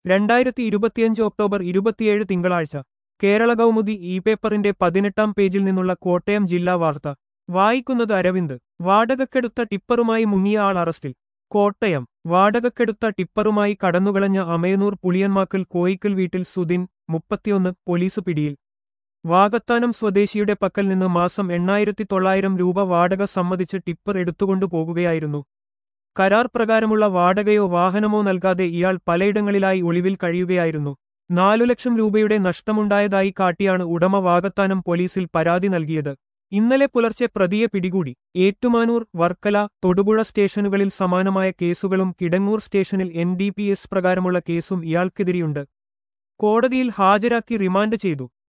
രണ്ടായിരത്തി ഇരുപത്തിയഞ്ച് ഒക്ടോബർ ഇരുപത്തിയേഴ് തിങ്കളാഴ്ച കേരള കൗമുദി ഇ പേപ്പറിന്റെ പതിനെട്ടാം പേജിൽ നിന്നുള്ള കോട്ടയം ജില്ലാ വാർത്ത വായിക്കുന്നത് അരവിന്ദ് വാടകക്കെടുത്ത ടിപ്പറുമായി മുങ്ങിയ ആൾ അറസ്റ്റിൽ കോട്ടയം വാടകക്കെടുത്ത ടിപ്പറുമായി കടന്നുകളഞ്ഞ അമയനൂർ പുളിയന്മാക്കൽ കോയിക്കൽ വീട്ടിൽ സുദിൻ മുപ്പത്തിയൊന്ന് പോലീസ് പിടിയിൽ വാകത്താനം സ്വദേശിയുടെ പക്കൽ നിന്ന് മാസം എണ്ണായിരത്തി തൊള്ളായിരം രൂപ വാടക സമ്മതിച്ച് ടിപ്പർ എടുത്തുകൊണ്ടു പോകുകയായിരുന്നു കരാർ പ്രകാരമുള്ള വാടകയോ വാഹനമോ നൽകാതെ ഇയാൾ പലയിടങ്ങളിലായി ഒളിവിൽ കഴിയുകയായിരുന്നു നാലു ലക്ഷം രൂപയുടെ നഷ്ടമുണ്ടായതായി കാട്ടിയാണ് ഉടമ വാകത്താനം പോലീസിൽ പരാതി നൽകിയത് ഇന്നലെ പുലർച്ചെ പ്രതിയെ പിടികൂടി ഏറ്റുമാനൂർ വർക്കല തൊടുപുഴ സ്റ്റേഷനുകളിൽ സമാനമായ കേസുകളും കിടങ്ങൂർ സ്റ്റേഷനിൽ എൻ ഡി പി എസ് പ്രകാരമുള്ള കേസും ഇയാൾക്കെതിരെയുണ്ട് കോടതിയിൽ ഹാജരാക്കി റിമാൻഡ് ചെയ്തു